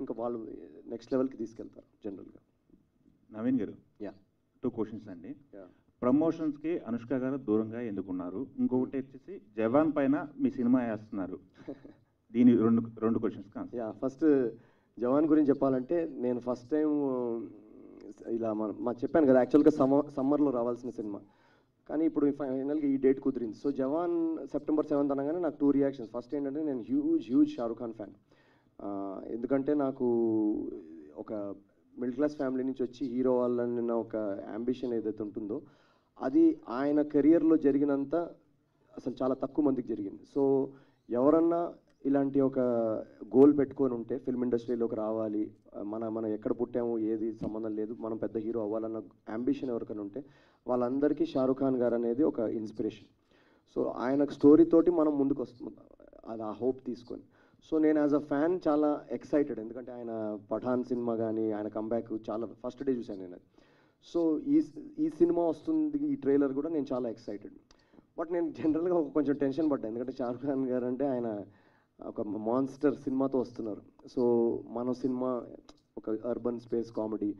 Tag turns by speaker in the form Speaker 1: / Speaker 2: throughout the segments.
Speaker 1: ఇంకా వాళ్ళు నెక్స్ట్ లెవెల్కి తీసుకెళ్తారు జనరల్గా
Speaker 2: Naveen garu
Speaker 1: yeah
Speaker 2: two questions అండి
Speaker 1: యా
Speaker 2: ప్రమోషన్స్కి అనుష్క గారు దూరంగా ఎందుకున్నారు ఇంకొకటి వచ్చేసి జవాన్ పైన మీ సినిమా వేస్తున్నారు దీని రెండు రెండు క్వశ్చన్స్ కాదు
Speaker 1: యా ఫస్ట్ జవాన్ గురించి చెప్పాలంటే నేను ఫస్ట్ టైం ఇలా మన మా చెప్పాను కదా యాక్చువల్గా సమ్మర్ సమ్మర్లో రావాల్సిన సినిమా కానీ ఇప్పుడు ఫైనల్గా ఈ డేట్ కుదిరింది సో జవాన్ సెప్టెంబర్ సెవెంత్ అనగానే నాకు టూ రియాక్షన్స్ ఫస్ట్ ఏంటంటే నేను huge huge Shahrukh Khan fan ఎందుకంటే నాకు ఒక మిడిల్ క్లాస్ ఫ్యామిలీ నుంచి వచ్చి హీరో వాళ్ళని ఒక అంబిషన్ ఏదైతే ఉంటుందో అది ఆయన కెరియర్లో జరిగినంత అసలు చాలా తక్కువ మందికి జరిగింది సో ఎవరన్నా ఇలాంటి ఒక గోల్ పెట్టుకొని ఉంటే ఫిల్మ్ ఇండస్ట్రీలోకి రావాలి మన మనం ఎక్కడ పుట్టాము ఏది సంబంధం లేదు మనం పెద్ద హీరో అవ్వాలన్న అంబిషన్ ఎవరికైనా ఉంటే వాళ్ళందరికీ షారుఖ్ ఖాన్ గారు అనేది ఒక ఇన్స్పిరేషన్ సో ఆయన స్టోరీ తోటి మనం ముందుకు వస్తున్నాం అది ఆ హోప్ తీసుకొని సో నేను యాజ్ అ ఫ్యాన్ చాలా ఎక్సైటెడ్ ఎందుకంటే ఆయన పఠాన్ సినిమా కానీ ఆయన కంబ్యాక్ చాలా ఫస్ట్ డే చూశాను నేను అది సో ఈ ఈ సినిమా వస్తుంది ఈ ట్రైలర్ కూడా నేను చాలా ఎక్సైటెడ్ బట్ నేను జనరల్గా ఒక కొంచెం టెన్షన్ పడ్డా ఎందుకంటే షారుఖ్ ఖాన్ గారు అంటే ఆయన ఒక మాన్స్టర్ సినిమాతో వస్తున్నారు సో మన సినిమా ఒక అర్బన్ స్పేస్ కామెడీ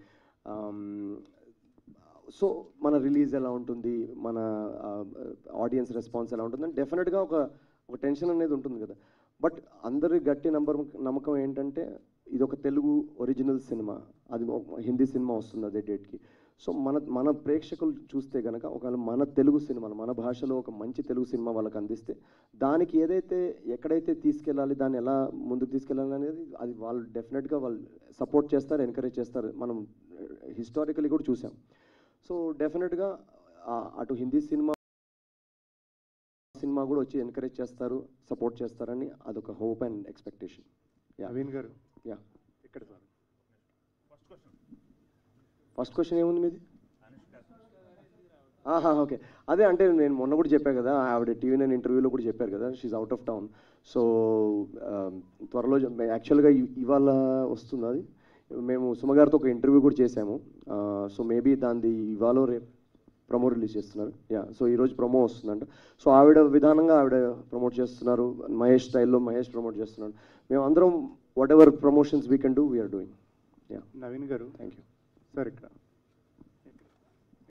Speaker 1: సో మన రిలీజ్ ఎలా ఉంటుంది మన ఆడియన్స్ రెస్పాన్స్ ఎలా ఉంటుంది డెఫినెట్గా ఒక ఒక టెన్షన్ అనేది ఉంటుంది కదా బట్ అందరి గట్టి నంబర్ నమ్మకం ఏంటంటే ఇది ఒక తెలుగు ఒరిజినల్ సినిమా అది ఒక హిందీ సినిమా వస్తుంది అదే డేట్కి సో మన మన ప్రేక్షకులు చూస్తే కనుక ఒకవేళ మన తెలుగు సినిమాలు మన భాషలో ఒక మంచి తెలుగు సినిమా వాళ్ళకి అందిస్తే దానికి ఏదైతే ఎక్కడైతే తీసుకెళ్ళాలి దాన్ని ఎలా ముందుకు తీసుకెళ్ళాలి అనేది అది వాళ్ళు డెఫినెట్గా వాళ్ళు సపోర్ట్ చేస్తారు ఎంకరేజ్ చేస్తారు మనం హిస్టారికలీ కూడా చూసాం సో డెఫినెట్గా అటు హిందీ సినిమా సినిమా కూడా వచ్చి ఎంకరేజ్ చేస్తారు సపోర్ట్ చేస్తారని అదొక hope and expectation yeah
Speaker 3: Naveen garu
Speaker 1: yeah
Speaker 3: ఇక్కడ సార్
Speaker 1: ఫస్ట్ క్వశ్చన్ ఏముంది మీది ఆహా ఓకే అదే అంటే నేను మొన్న కూడా చెప్పా కదా ఆవిడ టీవీ నైన్ ఇంటర్వ్యూలో కూడా చెప్పారు కదా she's out of town so త్వరలో యాక్చువల్గా ఇవాళ వస్తుంది అది మేము సుమగారితో ఒక ఇంటర్వ్యూ కూడా చేశాము సో మేబీ దాన్ని ఇవాళ రేపు ప్రమో రిలీజ్ చేస్తున్నారు యా సో ఈరోజు ప్రమో వస్తుందంట సో ఆవిడ విధానంగా ఆవిడ ప్రమోట్ చేస్తున్నారు మహేష్ స్టైల్లో మహేష్ ప్రమోట్ చేస్తున్నాడు మేము అందరం whatever promotions we can do we are doing yeah
Speaker 3: Naveen garu
Speaker 1: thank you
Speaker 3: sir ఇక్కడ